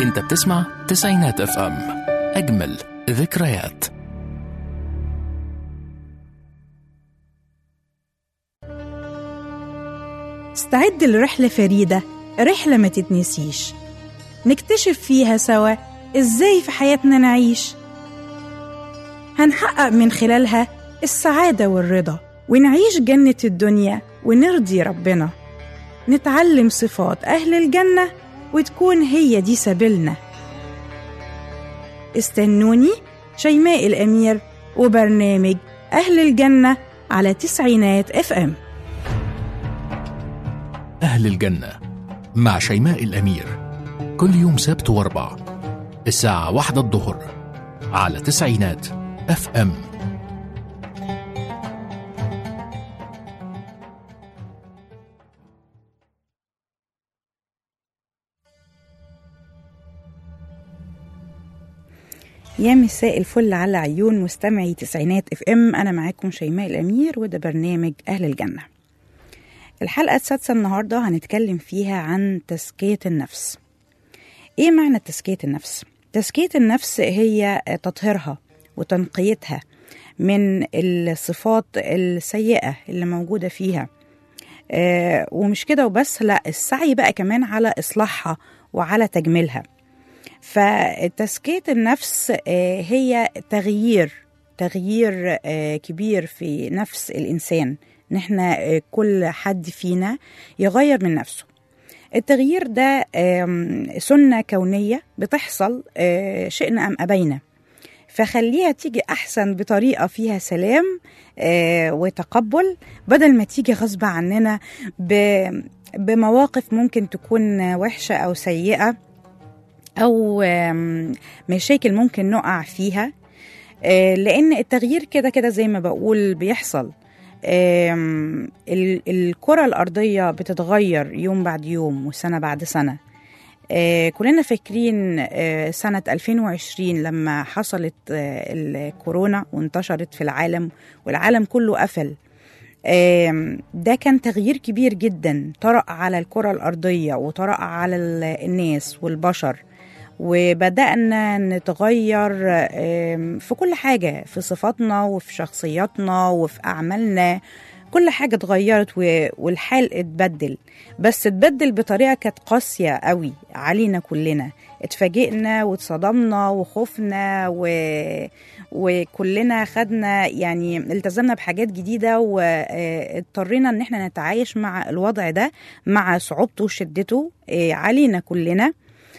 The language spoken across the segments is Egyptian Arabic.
انت بتسمع تسعينات اف ام اجمل ذكريات استعد لرحلة فريدة رحلة ما تتنسيش نكتشف فيها سوا ازاي في حياتنا نعيش هنحقق من خلالها السعادة والرضا ونعيش جنة الدنيا ونرضي ربنا نتعلم صفات أهل الجنة وتكون هي دي سبيلنا استنوني شيماء الأمير وبرنامج أهل الجنة على تسعينات اف ام أهل الجنة مع شيماء الأمير كل يوم سبت واربع الساعة واحدة الظهر على تسعينات اف ام يا مساء الفل على عيون مستمعي تسعينات اف ام انا معاكم شيماء الامير وده برنامج اهل الجنه الحلقه السادسه النهارده هنتكلم فيها عن تزكيه النفس ايه معنى تزكيه النفس تزكيه النفس هي تطهيرها وتنقيتها من الصفات السيئه اللي موجوده فيها آه ومش كده وبس لا السعي بقى كمان على اصلاحها وعلى تجميلها فتزكية النفس آه، هي تغيير تغيير آه، كبير في نفس الإنسان إن إحنا آه، كل حد فينا يغير من نفسه التغيير ده آم، سنة كونية بتحصل آه، شئنا أم أبينا فخليها تيجي أحسن بطريقة فيها سلام آه، وتقبل بدل ما تيجي غصب عننا ب- بمواقف ممكن تكون وحشة أو سيئة او آم، مشاكل ممكن نقع فيها آه، لان التغيير كده كده زي ما بقول بيحصل آم، ال- الكرة الأرضية بتتغير يوم بعد يوم وسنة بعد سنة آه، كلنا فاكرين آه، سنة 2020 لما حصلت آه، الكورونا وانتشرت في العالم والعالم كله قفل آم، ده كان تغيير كبير جدا طرأ على الكرة الأرضية وطرأ على ال- الناس والبشر وبدأنا نتغير آم، في كل حاجة في صفاتنا وفي شخصياتنا وفي أعمالنا كل حاجة اتغيرت و- والحال اتبدل بس اتبدل بطريقة كانت قاسية قوي علينا كلنا اتفاجئنا واتصدمنا وخفنا و... وكلنا خدنا يعني التزمنا بحاجات جديدة واضطرينا ان احنا نتعايش مع الوضع ده مع صعوبته وشدته آه، علينا كلنا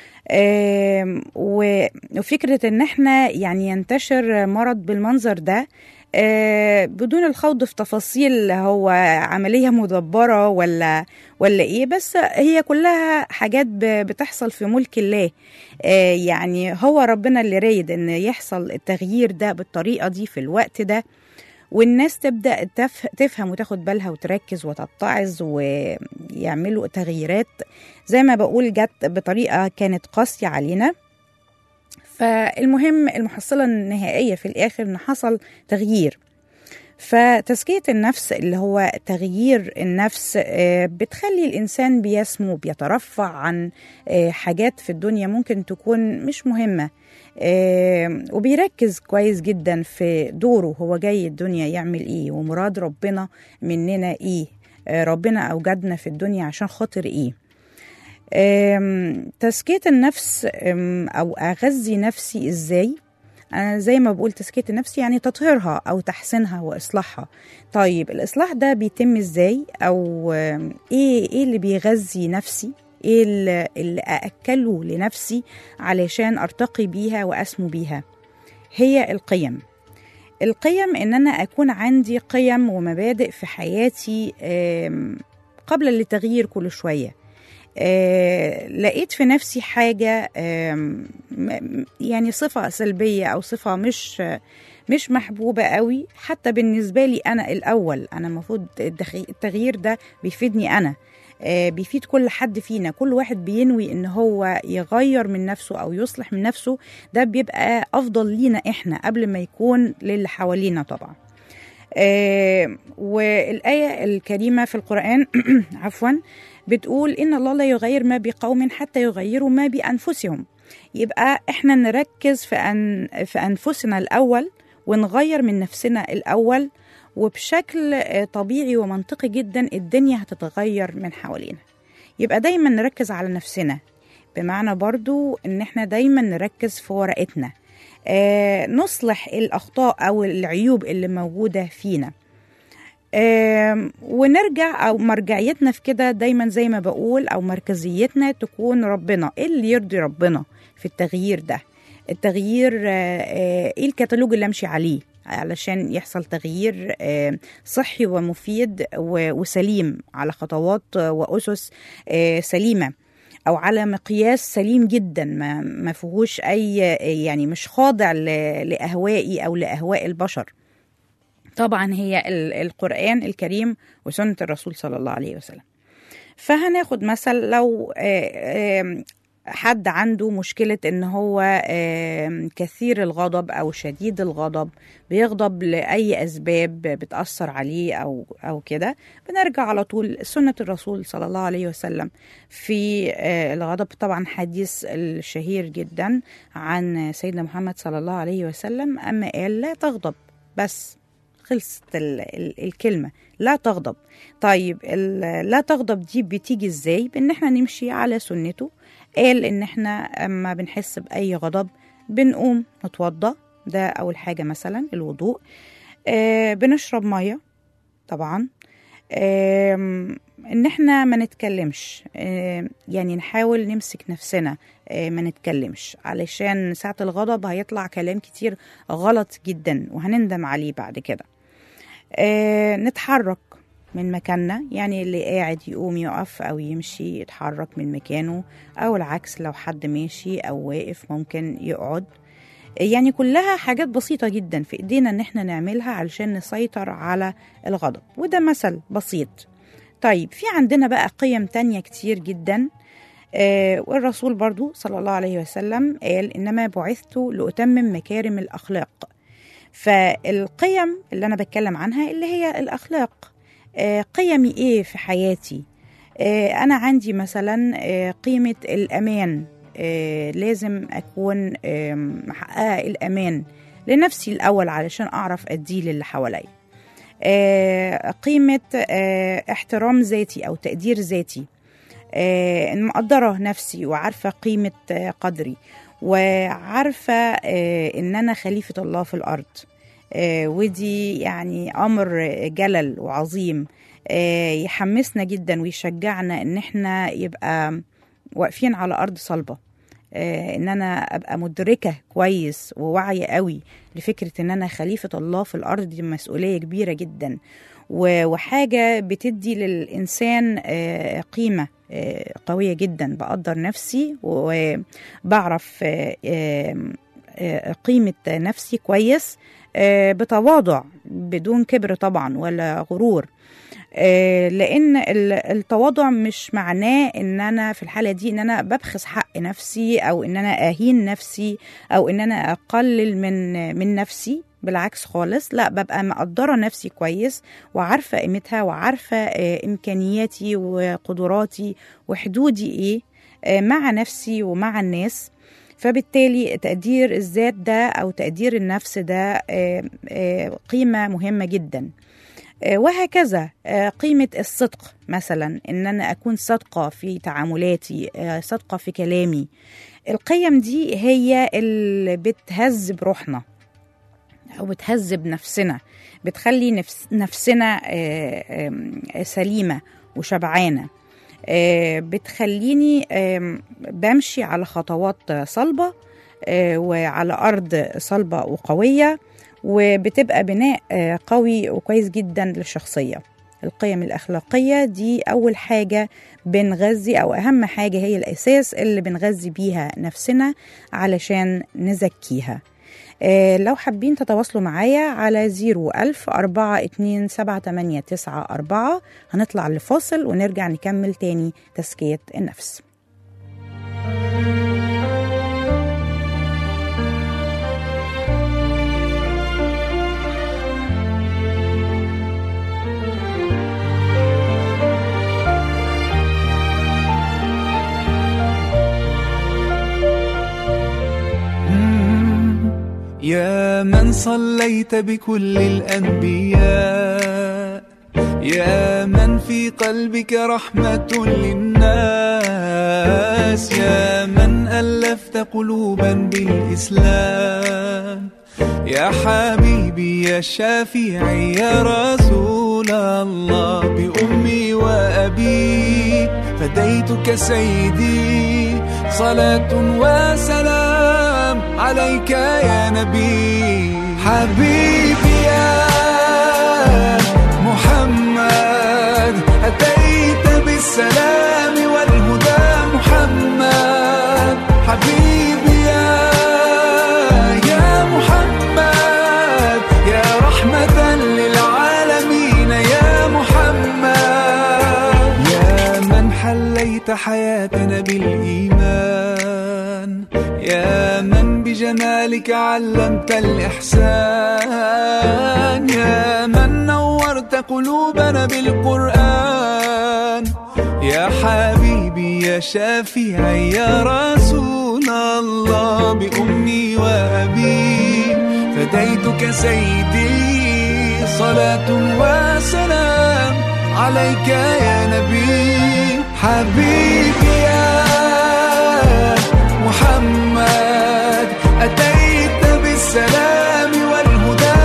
آم، و- وفكرة ان احنا يعني ينتشر مرض بالمنظر ده آه، بدون الخوض في تفاصيل هو عملية مدبرة ولا ولا ايه بس هي كلها حاجات ب- بتحصل في ملك الله آه، يعني هو ربنا اللي رايد ان يحصل التغيير ده بالطريقة دي في الوقت ده والناس تبدا تف... تفهم وتاخد بالها وتركز وتتعظ ويعملوا تغييرات زي ما بقول جت بطريقه كانت قاسيه علينا فالمهم المحصله النهائيه في الاخر ان حصل تغيير فتزكية النفس اللي هو تغيير النفس آه، بتخلي الإنسان بيسمو بيترفع عن آه، حاجات في الدنيا ممكن تكون مش مهمة آه، وبيركز كويس جدا في دوره هو جاي الدنيا يعمل ايه ومراد ربنا مننا ايه آه، ربنا أوجدنا في الدنيا عشان خاطر ايه آم، تزكية النفس آم، أو أغذي نفسي إزاي أنا زي ما بقول تزكية النفس يعني تطهيرها أو تحسينها وإصلاحها طيب الإصلاح ده بيتم إزاي أو آم، إيه إيه اللي بيغذي نفسي إيه اللي اللي أأكله لنفسي علشان أرتقي بيها وأسمو بيها هي القيم القيم إن أنا أكون عندي قيم ومبادئ في حياتي آم، قبل التغيير كل شوية آه، لقيت في نفسي حاجة آم، م- يعني صفة سلبية أو صفة مش مش محبوبة قوي حتى بالنسبة لي أنا الأول أنا المفروض الدخ- التغيير ده بيفيدني أنا آه، بيفيد كل حد فينا كل واحد بينوي ان هو يغير من نفسه او يصلح من نفسه ده بيبقى افضل لينا احنا قبل ما يكون للي حوالينا طبعا آه، والآية الكريمة في القرآن عفوا بتقول إن الله لا يغير ما بقوم حتى يغيروا ما بأنفسهم يبقى احنا نركز في أن في انفسنا الاول ونغير من نفسنا الاول وبشكل آه، طبيعي ومنطقي جدا الدنيا هتتغير من حوالينا يبقى دايما نركز على نفسنا بمعنى برضو ان احنا دايما نركز في ورقتنا آه نصلح الاخطاء او العيوب اللي موجوده فينا آم، ونرجع او مرجعيتنا في كده دايما زي ما بقول او مركزيتنا تكون ربنا ايه اللي يرضي ربنا في التغيير ده التغيير آه، آه، ايه الكتالوج اللي امشي عليه علشان يحصل تغيير آه، صحي ومفيد و- وسليم على خطوات آه، واسس آه، سليمه او على مقياس سليم جدا ما ما فيهوش اي يعني مش خاضع ل- لاهوائي او لاهواء البشر طبعا هي ال- القرآن الكريم وسنة الرسول صلى الله عليه وسلم فهناخد مثل لو آه، آم، حد عنده مشكلة ان هو آم، كثير الغضب او شديد الغضب بيغضب لأي أسباب بتأثر عليه أو أو كده بنرجع على طول سنة الرسول صلى الله عليه وسلم في آه، الغضب طبعا حديث الشهير جدا عن سيدنا محمد صلى الله عليه وسلم أما قال لا تغضب بس خلصت ال ال الكلمة لا تغضب طيب ال- لا تغضب دي بتيجي ازاي بان احنا نمشي على سنته قال ان احنا اما بنحس باي غضب بنقوم نتوضى ده اول حاجة مثلا الوضوء آه بنشرب مية طبعا آم، ان احنا ما نتكلمش آم، يعني نحاول نمسك نفسنا آه، ما نتكلمش علشان ساعة الغضب هيطلع كلام كتير غلط جدا وهنندم عليه بعد كده آه، نتحرك من مكاننا يعني اللي قاعد يقوم يقف او يمشي يتحرك من مكانه او العكس لو حد ماشي او واقف ممكن يقعد يعني كلها حاجات بسيطة جدا في ايدينا ان احنا نعملها علشان نسيطر على الغضب وده مثل بسيط طيب في عندنا بقى قيم تانية كتير جدا آه والرسول برضو صلى الله عليه وسلم قال إنما بعثت لأتمم مكارم الأخلاق فالقيم اللي أنا بتكلم عنها اللي هي الأخلاق آه قيمي إيه في حياتي آه أنا عندي مثلا آه قيمة الأمان آه لازم أكون آه محققة الأمان لنفسي الأول علشان أعرف أديه للي حواليا آه، قيمة آه، احترام ذاتي أو تقدير ذاتي آه، إن مقدرة نفسي وعارفة قيمة آه، قدري وعارفة آه، إن أنا خليفة الله في الأرض آه، ودي يعني أمر جلل وعظيم آه، يحمسنا جدا ويشجعنا إن إحنا يبقى واقفين على أرض صلبة آه، ان انا ابقى مدركه كويس وواعيه قوي لفكره ان انا خليفه الله في الارض دي مسؤوليه كبيره جدا و- وحاجه بتدي للانسان آه، قيمه آه، قويه جدا بقدر نفسي وبعرف آه، آه، آه، قيمه نفسي كويس آه، بتواضع بدون كبر طبعا ولا غرور آه، لان ال- التواضع مش معناه ان انا في الحاله دي ان انا ببخس حق نفسي او ان انا اهين نفسي او ان انا اقلل من من نفسي بالعكس خالص لا ببقى مقدره نفسي كويس وعارفه قيمتها وعارفه آه، امكانياتي وقدراتي وحدودي ايه آه، مع نفسي ومع الناس فبالتالي تقدير الذات ده او تقدير النفس ده آه، آه، قيمه مهمه جدا آه، وهكذا آه، قيمة الصدق مثلا إن أنا أكون صادقة في تعاملاتي آه، صادقة في كلامي القيم دي هي اللي بتهذب روحنا أو بتهذب نفسنا بتخلي نفس نفسنا آه، آم، سليمة وشبعانة آه، بتخليني آم، بمشي على خطوات صلبة آه، وعلى أرض صلبة وقوية وبتبقى بناء آه، قوي وكويس جدا للشخصية القيم الأخلاقية دي أول حاجة بنغذي أو أهم حاجة هي الأساس اللي بنغذي بيها نفسنا علشان نزكيها آه، لو حابين تتواصلوا معايا على 01000 427 هنطلع لفاصل ونرجع نكمل تاني تزكية النفس يا من صليت بكل الأنبياء يا من في قلبك رحمة للناس يا من ألفت قلوبا بالإسلام يا حبيبي يا شافعي يا رسول الله بأمي وأبي فديتك سيدي صلاة وسلام عليك يا نبي حبيبي يا محمد أتيت بالسلام والهدى محمد حبيبي يا يا محمد يا رحمة للعالمين يا محمد يا من حليت حياتنا بالإيمان يا من بجمالك علمت الإحسان يا من نورت قلوبنا بالقرآن يا حبيبي يا شافعي يا رسول الله بأمي وأبي فديتك سيدي صلاة وسلام عليك يا نبي حبيبي يا محمد أتيت بالسلام والهدى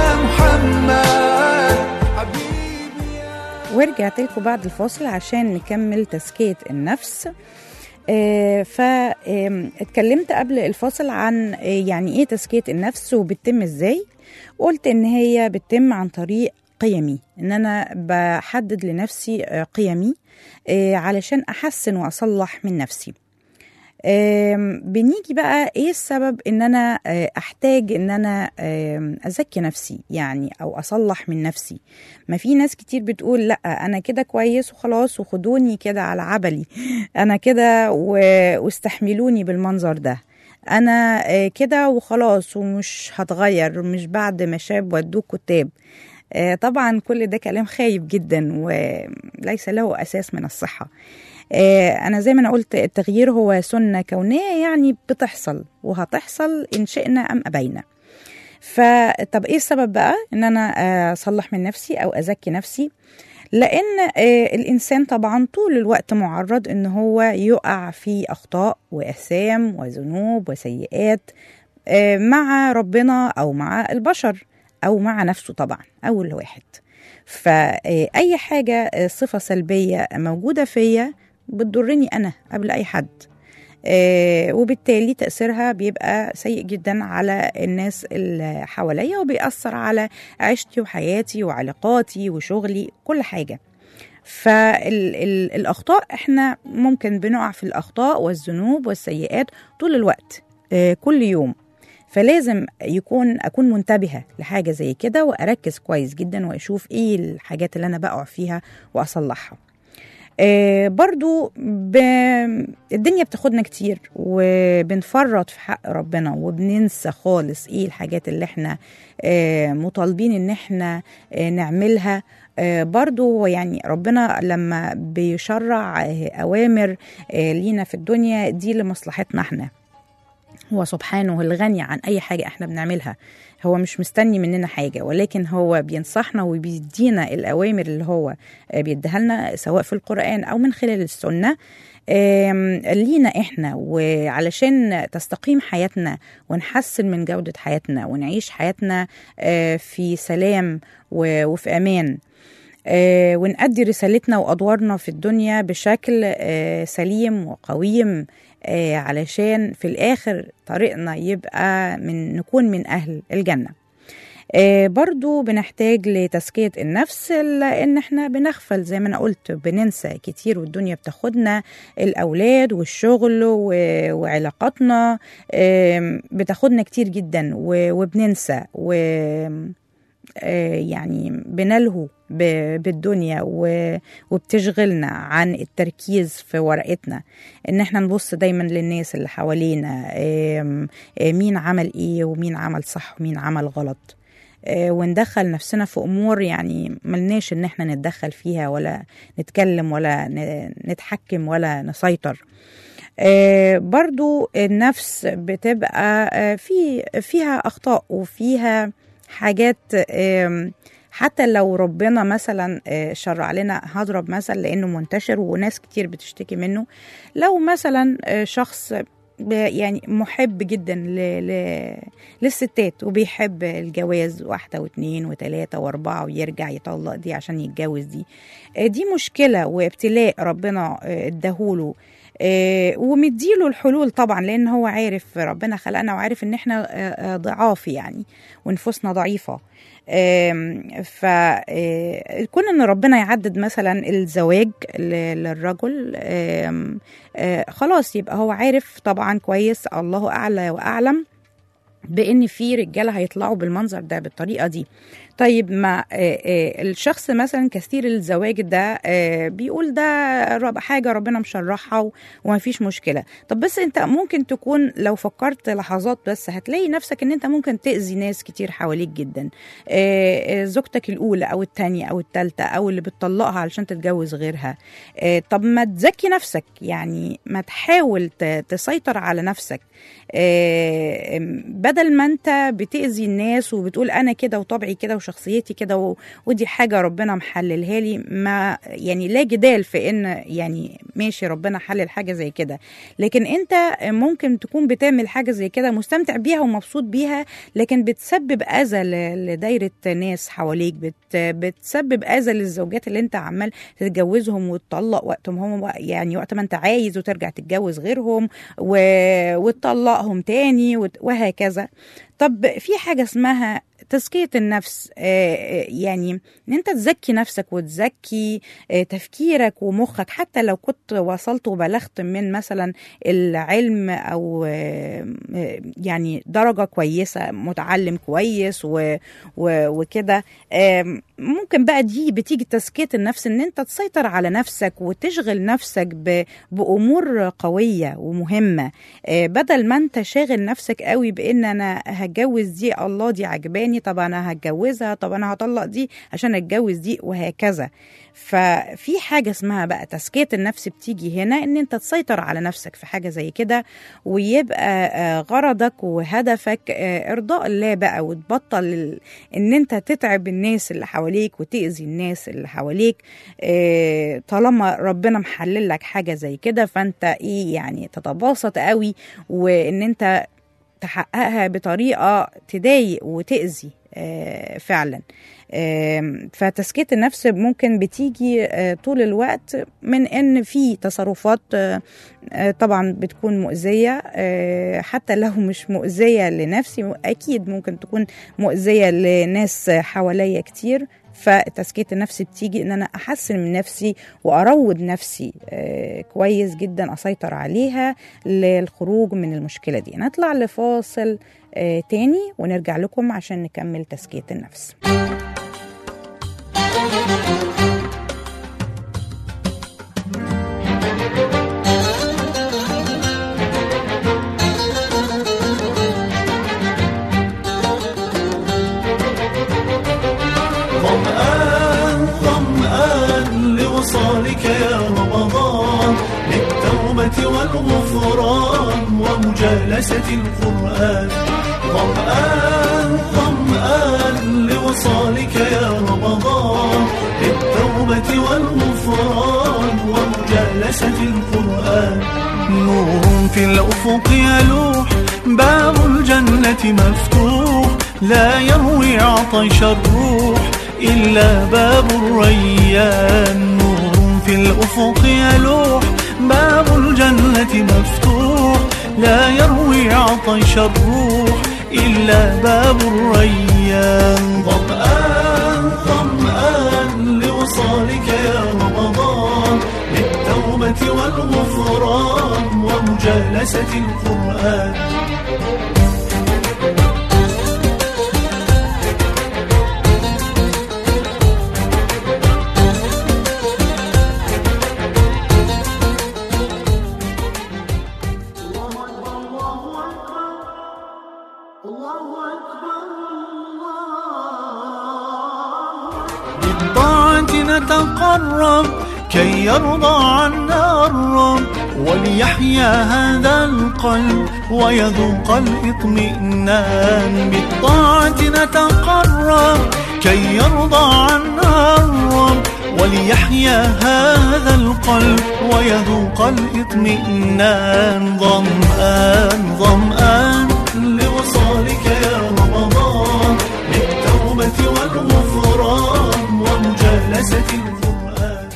محمد حبيبي يا ورجعت لكم بعد الفاصل عشان نكمل تزكية النفس آه، فاتكلمت قبل الفاصل عن آه، يعني ايه تزكية النفس وبتتم ازاي قلت ان هي بتتم عن طريق قيمي ان انا بحدد لنفسي آه، قيمي آه، علشان احسن واصلح من نفسي آم، بنيجي بقى ايه السبب ان انا آه، احتاج ان انا آم، ازكي نفسي يعني او اصلح من نفسي ما في ناس كتير بتقول لا انا كده كويس وخلاص وخدوني كده على عبلي انا كده و- واستحملوني بالمنظر ده انا آه، كده وخلاص ومش هتغير مش بعد ما شاب ودوك كتاب آه، طبعا كل ده كلام خايب جدا وليس له اساس من الصحه آه، انا زي ما انا قلت التغيير هو سنه كونيه يعني بتحصل وهتحصل ان شئنا ام ابينا فطب ايه السبب بقى ان انا آه، اصلح من نفسي او ازكي نفسي لان آه، الانسان طبعا طول الوقت معرض ان هو يقع في اخطاء واثام وذنوب وسيئات آه، مع ربنا او مع البشر او مع نفسه طبعا اول واحد فاي حاجه آه، صفه سلبيه موجوده فيا بتضرني انا قبل اي حد آه، وبالتالي تأثيرها بيبقى سيء جدا على الناس اللي حواليا وبيأثر على عيشتي وحياتي وعلاقاتي وشغلي كل حاجة فالأخطاء احنا ممكن بنقع في الأخطاء والذنوب والسيئات طول الوقت آه، كل يوم فلازم يكون اكون منتبهه لحاجه زي كده واركز كويس جدا واشوف ايه الحاجات اللي انا بقع فيها واصلحها آه، برضو ب... الدنيا بتاخدنا كتير وبنفرط في حق ربنا وبننسى خالص ايه الحاجات اللي احنا آه، مطالبين ان احنا آه، نعملها آه، برضو هو يعني ربنا لما بيشرع آه، اوامر آه، لينا في الدنيا دي لمصلحتنا احنا هو سبحانه الغني عن اي حاجه احنا بنعملها هو مش مستني مننا حاجه ولكن هو بينصحنا وبيدينا الاوامر اللي هو آه، بيديها لنا سواء في القران او من خلال السنه آم، لينا احنا وعلشان تستقيم حياتنا ونحسن من جوده حياتنا ونعيش حياتنا آه، في سلام و- وفي امان آه، ونأدي رسالتنا وأدوارنا في الدنيا بشكل آه، سليم وقويم آه، علشان في الآخر طريقنا يبقى من نكون من أهل الجنة آه، برضو بنحتاج لتزكية النفس لأن احنا بنغفل زي ما أنا قلت بننسى كتير والدنيا بتاخدنا الأولاد والشغل و- وعلاقاتنا آم، بتاخدنا كتير جدا و- وبننسى و آه، يعني بنلهو ب- بالدنيا و- وبتشغلنا عن التركيز في ورقتنا ان احنا نبص دايما للناس اللي حوالينا آم، آه، مين عمل ايه ومين عمل صح ومين عمل غلط آه، وندخل نفسنا في امور يعني ملناش ان احنا نتدخل فيها ولا نتكلم ولا ن- نتحكم ولا نسيطر آه، برضو النفس بتبقى آه، في فيها اخطاء وفيها حاجات آم، حتى لو ربنا مثلا آه، شرع لنا هضرب مثل لانه منتشر وناس كتير بتشتكي منه لو مثلا آه، شخص ب- يعني محب جدا ل... ل... للستات وبيحب الجواز واحدة واثنين وثلاثة واربعة ويرجع يطلق دي عشان يتجوز دي آه، دي مشكلة وابتلاء ربنا آه، اداهوله آه، ومديله الحلول طبعا لان هو عارف ربنا خلقنا وعارف ان احنا آه، آه، ضعاف يعني ونفوسنا ضعيفه فكون ان ربنا يعدد مثلا الزواج ل- للرجل آم، آه، خلاص يبقى هو عارف طبعا كويس الله اعلى واعلم بان في رجاله هيطلعوا بالمنظر ده بالطريقه دي طيب ما آه، آه، الشخص مثلا كثير الزواج ده آه، بيقول ده رب- حاجه ربنا مشرحها و- وما فيش مشكله طب بس انت ممكن تكون لو فكرت لحظات بس هتلاقي نفسك ان انت ممكن تاذي ناس كتير حواليك جدا آه، آه، زوجتك الاولى او الثانيه او الثالثه او اللي بتطلقها علشان تتجوز غيرها آه، طب ما تزكي نفسك يعني ما تحاول ت- تسيطر على نفسك آه، آم، بدل ما انت بتأذي الناس وبتقول انا كده وطبعي كده وشخصيتي كده و- ودي حاجه ربنا محللها لي ما يعني لا جدال في ان يعني ماشي ربنا حلل حاجه زي كده لكن انت ممكن تكون بتعمل حاجه زي كده مستمتع بيها ومبسوط بيها لكن بتسبب اذى ل- لدايره ناس حواليك بت بتسبب اذى للزوجات اللي انت عمال تتجوزهم وتطلق وقت ما هم يعني وقت ما انت عايز وترجع تتجوز غيرهم و... وتطلقهم تاني وت... وهكذا طب في حاجه اسمها تزكية النفس آه، آه، يعني ان انت تزكي نفسك وتزكي آه، تفكيرك ومخك حتى لو كنت وصلت وبلغت من مثلا العلم او آه، آه، يعني درجة كويسة متعلم كويس و- و- وكده آم، ممكن بقى دي بتيجي تزكية النفس ان انت تسيطر على نفسك وتشغل نفسك ب- بامور قوية ومهمة آه، بدل ما انت شاغل نفسك قوي بان انا هتجوز دي الله دي عجباني طب انا هتجوزها طب انا هطلق دي عشان اتجوز دي وهكذا ففي حاجة اسمها بقى تزكية النفس بتيجي هنا ان انت تسيطر على نفسك في حاجة زي كده ويبقى آه، غرضك وهدفك آه، ارضاء الله بقى وتبطل ال- ان انت تتعب الناس اللي حواليك وتأذي الناس اللي حواليك آه، طالما ربنا محلل لك حاجة زي كده فانت ايه يعني تتباسط قوي وان انت تحققها بطريقه تضايق وتاذي آه، فعلا آم، فتزكيه النفس ممكن بتيجي آه، طول الوقت من ان في تصرفات آه، آه، طبعا بتكون مؤذيه آه، حتى لو مش مؤذيه لنفسي اكيد ممكن تكون مؤذيه لناس حواليا كتير فتزكية النفس بتيجي ان انا احسن من نفسي واروض نفسي آه، كويس جدا اسيطر عليها للخروج من المشكلة دي نطلع لفاصل آه، تاني ونرجع لكم عشان نكمل تزكية النفس ظمآن ظمآن لوصالك يا رمضان للتوبة والغفران ومجالسة القرآن ظمآن ظمآن لوصالك يا رمضان للتوبة والغفران ومجالسة القرآن نور في الأفق يلوح باب الجنة مفتوح لا يروي عطش الروح إلا باب الريان نور في الأفق يلوح باب الجنة مفتوح لا يروي عطش الروح إلا باب الريان ظمآن ظمآن لوصالك يا رمضان للتوبة والغفران ومجالسة القرآن الله أكبر الله نتقرب كي يرضى عنا الرب وليحيا هذا القلب ويذوق الاطمئنان بالطاعة نتقرب كي يرضى عنا الرب وليحيا هذا القلب ويذوق الاطمئنان ظمآن ظمآن لوصالك يا رمضان للتوبة والغفران ومجالسة القرآن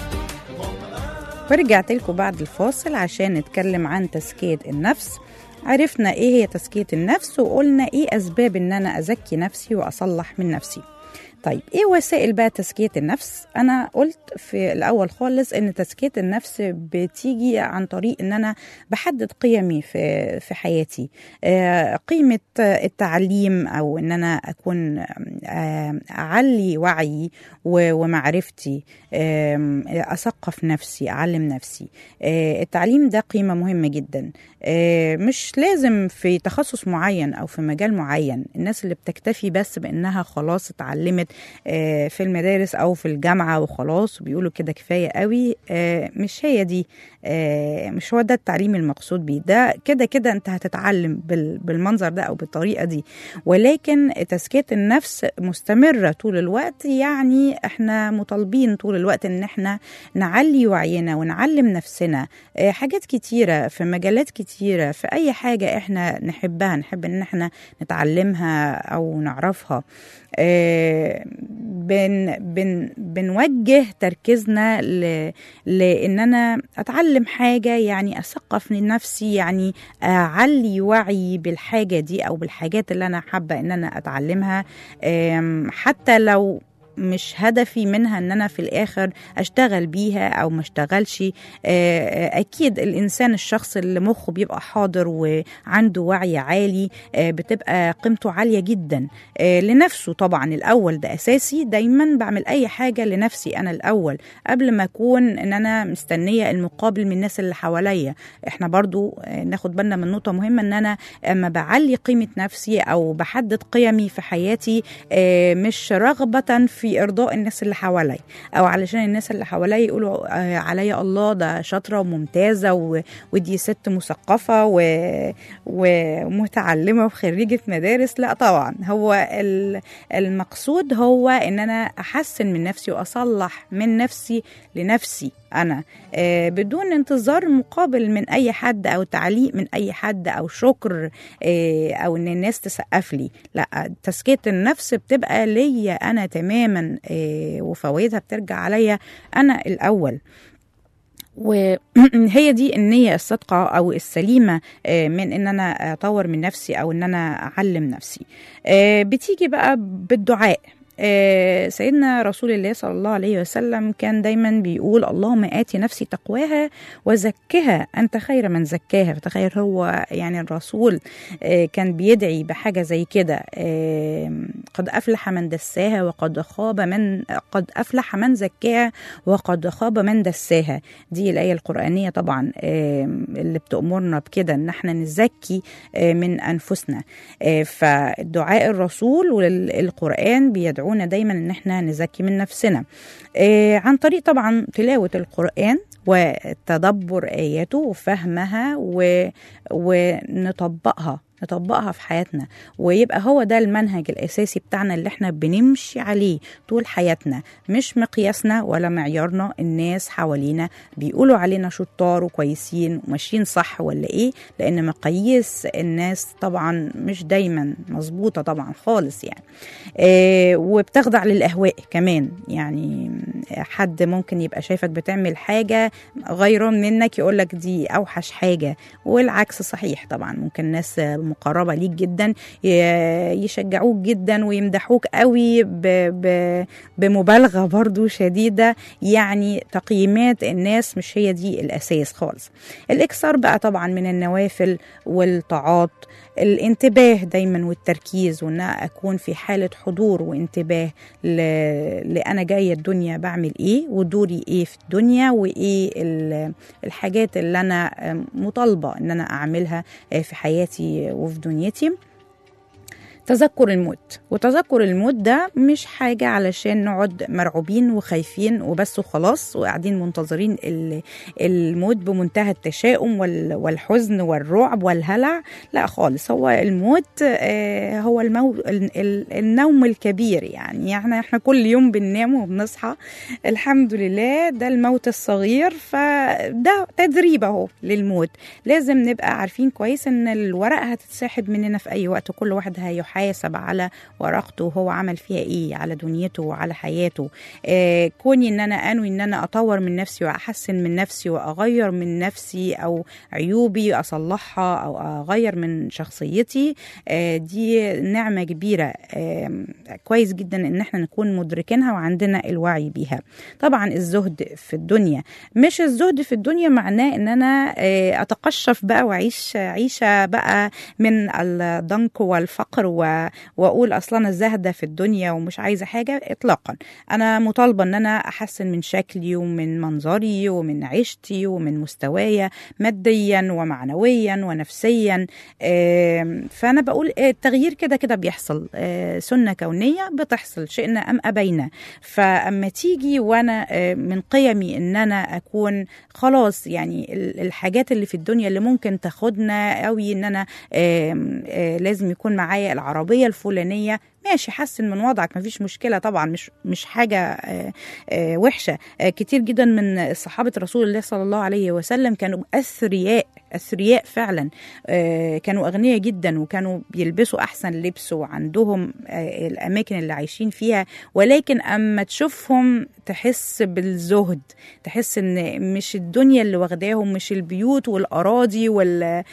ورجعت لكم بعد الفاصل عشان نتكلم عن تزكية النفس عرفنا ايه هي تزكية النفس وقلنا ايه اسباب ان انا ازكي نفسي واصلح من نفسي طيب ايه وسائل بقى تزكية النفس انا قلت في الاول خالص ان تزكية النفس بتيجي عن طريق ان انا بحدد قيمي في في حياتي آه، قيمة التعليم او ان انا اكون آه، اعلي وعي و- ومعرفتي آم، اثقف نفسي اعلم نفسي آه، التعليم ده قيمة مهمة جدا آه، مش لازم في تخصص معين او في مجال معين الناس اللي بتكتفي بس بانها خلاص اتعلمت آه، في المدارس او في الجامعه وخلاص وبيقولوا كده كفايه قوي آه، مش هي دي آه، مش هو ده التعليم المقصود بيه ده كده كده انت هتتعلم بال- بالمنظر ده او بالطريقه دي ولكن تزكيه النفس مستمره طول الوقت يعني احنا مطالبين طول الوقت ان احنا نعلي وعينا ونعلم نفسنا آه، حاجات كتيره في مجالات كتيره في اي حاجه احنا نحبها نحب ان احنا نتعلمها او نعرفها آه، بن بن بنوجه تركيزنا ل لان انا اتعلم حاجه يعني اثقف من نفسي يعني اعلي وعي بالحاجه دي او بالحاجات اللي انا حابه ان انا اتعلمها آم، حتى لو مش هدفي منها ان انا في الاخر اشتغل بيها او ما اشتغلش آه، اكيد الانسان الشخص اللي مخه بيبقى حاضر وعنده وعي عالي آه، بتبقى قيمته عاليه جدا آه، لنفسه طبعا الاول ده اساسي دايما بعمل اي حاجه لنفسي انا الاول قبل ما اكون ان انا مستنيه المقابل من الناس اللي حواليا احنا برضو آه، ناخد بالنا من نقطه مهمه ان انا اما بعلي قيمه نفسي او بحدد قيمي في حياتي آه، مش رغبه في ارضاء الناس اللي حواليا او علشان الناس اللي حواليا يقولوا آه، عليا الله ده شاطره وممتازه و- ودي ست مثقفه و- ومتعلمه وخريجه مدارس لا طبعا هو ال- المقصود هو ان انا احسن من نفسي واصلح من نفسي لنفسي انا آه، بدون انتظار مقابل من اي حد او تعليق من اي حد او شكر آه، او ان الناس تسقف لي لا تزكيه النفس بتبقى ليا انا تماما آه، وفوائدها بترجع عليا انا الاول وهي دي النية الصادقة أو السليمة آه، من إن أنا أطور من نفسي أو إن أنا أعلم نفسي آه، بتيجي بقى بالدعاء آه، سيدنا رسول الله صلى الله عليه وسلم كان دايما بيقول اللهم آتي نفسي تقواها وزكها أنت خير من زكاها فتخيل هو يعني الرسول آه، كان بيدعي بحاجة زي كده آه، قد أفلح من دساها وقد خاب من قد أفلح من زكاها وقد خاب من دساها دي الآية القرآنية طبعا آه، اللي بتأمرنا بكده إن احنا نزكي آه، من أنفسنا آه، فدعاء الرسول والقرآن بيدعونا دايما إن احنا نزكي من نفسنا آه، عن طريق طبعا تلاوة القرآن وتدبر آياته وفهمها و... ونطبقها نطبقها في حياتنا ويبقى هو ده المنهج الأساسي بتاعنا اللي احنا بنمشي عليه طول حياتنا مش مقياسنا ولا معيارنا الناس حوالينا بيقولوا علينا شطار وكويسين وماشيين صح ولا ايه لأن مقاييس الناس طبعا مش دايما مظبوطة طبعا خالص يعني آه وبتخضع للأهواء كمان يعني حد ممكن يبقى شايفك بتعمل حاجة غيران منك يقولك دي أوحش حاجة والعكس صحيح طبعا ممكن ناس مقربة ليك جدا ي- يشجعوك جدا ويمدحوك قوي ب ب بمبالغة برضو شديدة يعني تقييمات الناس مش هي دي الأساس خالص الإكثار بقى طبعا من النوافل والطاعات الانتباه دايما والتركيز وان أنا اكون في حاله حضور وانتباه ل... لانا جايه الدنيا بعمل ايه ودوري ايه في الدنيا وايه ال- الحاجات اللي انا مطالبه ان انا اعملها في حياتي وفي دنيتي تذكر الموت وتذكر الموت ده مش حاجة علشان نقعد مرعوبين وخايفين وبس وخلاص وقاعدين منتظرين ال- الموت بمنتهى التشاؤم وال- والحزن والرعب والهلع لا خالص هو الموت آه، هو المو... ال- ال- النوم الكبير يعني يعني احنا كل يوم بننام وبنصحى الحمد لله ده الموت الصغير فده تدريب اهو للموت لازم نبقى عارفين كويس ان الورقه هتتسحب مننا في اي وقت كل واحد هيحاسب على ورقته وهو عمل فيها ايه على دنيته وعلى حياته آه كوني ان انا انوي ان انا اطور من نفسي واحسن من نفسي واغير من نفسي او عيوبي اصلحها او اغير من شخصيتي آه دي نعمه كبيره آه كويس جدا ان احنا نكون مدركينها وعندنا الوعي بيها طبعا الزهد في الدنيا مش الزهد في الدنيا معناه ان انا آه، اتقشف بقى واعيش عيشه بقى من الضنك والفقر و... واقول اصلا انا زاهده في الدنيا ومش عايزه حاجه اطلاقا انا مطالبه ان انا احسن من شكلي ومن منظري ومن عيشتي ومن مستوايا ماديا ومعنويا ونفسيا آم، فانا بقول آه، التغيير كده كده بيحصل آه، سنه كونيه بتحصل شئنا ام ابينا فاما تيجي وانا آه، من قيمي ان انا اكون خلاص يعني ال- الحاجات اللي في الدنيا اللي ممكن تاخدنا قوي ان انا آم، آه، لازم يكون معايا العربيه الفلانيه ماشي حسن من وضعك مفيش مشكله طبعا مش مش حاجه آه، آه، وحشه آه، كتير جدا من صحابه رسول الله صلى الله عليه وسلم كانوا اثرياء اثرياء فعلا آه، كانوا اغنياء جدا وكانوا بيلبسوا احسن لبس وعندهم آه، الاماكن اللي عايشين فيها ولكن اما تشوفهم تحس بالزهد تحس ان مش الدنيا اللي واخداهم مش البيوت والاراضي وال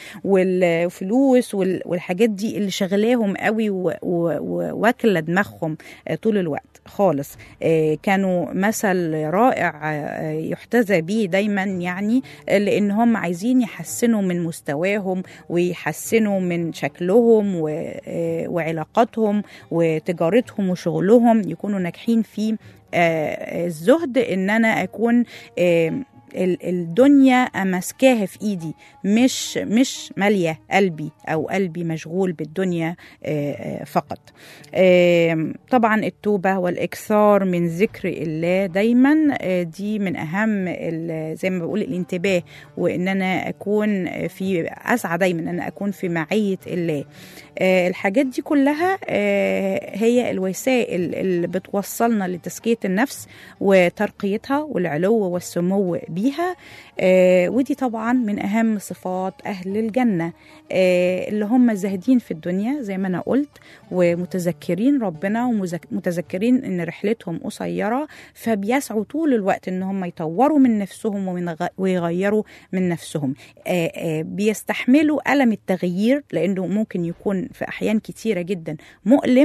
والفلوس وال- والحاجات دي اللي شغلاهم قوي و- و- و- واكله دماغهم آه، طول الوقت خالص آه، كانوا مثل رائع آه، يحتذى به دايما يعني آه، لان هم عايزين يحسنوا من مستواهم ويحسنوا من شكلهم و- آه، وعلاقاتهم وتجارتهم وشغلهم يكونوا ناجحين فيه آه، الزهد ان انا اكون آه، ال- الدنيا ماسكاها في ايدي مش مش ماليه قلبي او قلبي مشغول بالدنيا آه، آه، فقط آم، طبعا التوبه والاكثار من ذكر الله دايما آه، دي من اهم ال- زي ما بقول الانتباه وان انا اكون في اسعى دايما ان انا اكون في معيه الله آه، الحاجات دي كلها آه، هي الوسائل اللي بتوصلنا لتزكيه النفس وترقيتها والعلو والسمو بيها آه، ودي طبعا من اهم صفات اهل الجنه آه، اللي هم زاهدين في الدنيا زي ما انا قلت ومتذكرين ربنا ومتذكرين ان رحلتهم قصيره فبيسعوا طول الوقت ان هم يطوروا من نفسهم ومن غ- ويغيروا من نفسهم آه، آه، بيستحملوا الم التغيير لانه ممكن يكون في احيان كتيره جدا مؤلم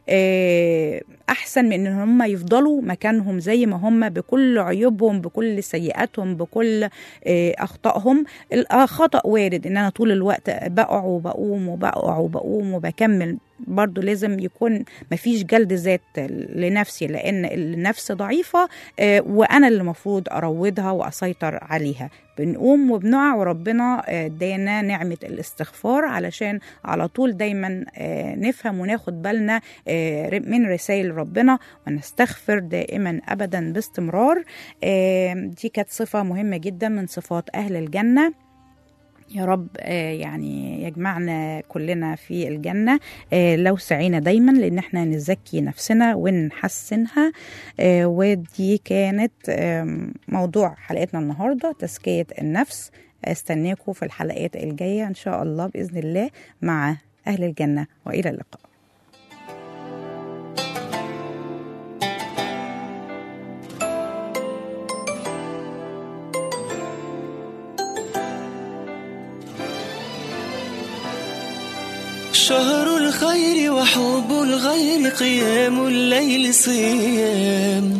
آه، احسن من ان هم يفضلوا مكانهم زي ما هم بكل عيوبهم بكل سيئاتهم بكل آه، اخطائهم الخطا وارد ان انا طول الوقت بقع وبقوم وبقع وبقوم وبكمل برضو لازم يكون مفيش جلد ذات لنفسي لان النفس ضعيفه آه، وانا اللي المفروض اروضها واسيطر عليها بنقوم وبنقع وربنا آه، ادانا نعمه الاستغفار علشان على طول دايما آه، نفهم وناخد بالنا آه، من رسائل ربنا ونستغفر دائما ابدا باستمرار آه، دي كانت صفه مهمه جدا من صفات اهل الجنه يا رب آه، يعني يجمعنا كلنا في الجنة آه، لو سعينا دايما لأن احنا نزكي نفسنا ونحسنها آه، ودي كانت آم، موضوع حلقتنا النهاردة تزكية النفس استناكم في الحلقات الجاية إن شاء الله بإذن الله مع أهل الجنة وإلى اللقاء شهر الخير وحب الغير قيام الليل صيام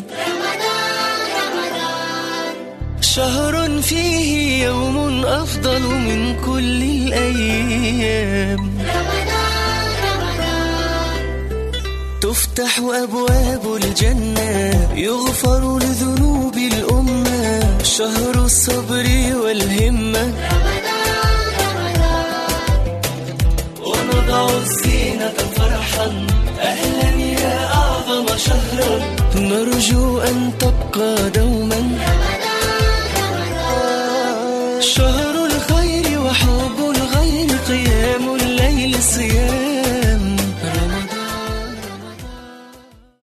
شهر فيه يوم أفضل من كل الأيام تفتح أبواب الجنة يغفر لذنوب الأمة شهر الصبر والهمة ونضع الزينة فرحا شهرا نرجو أن تبقى دوما شهر الخير وحب الغير قيام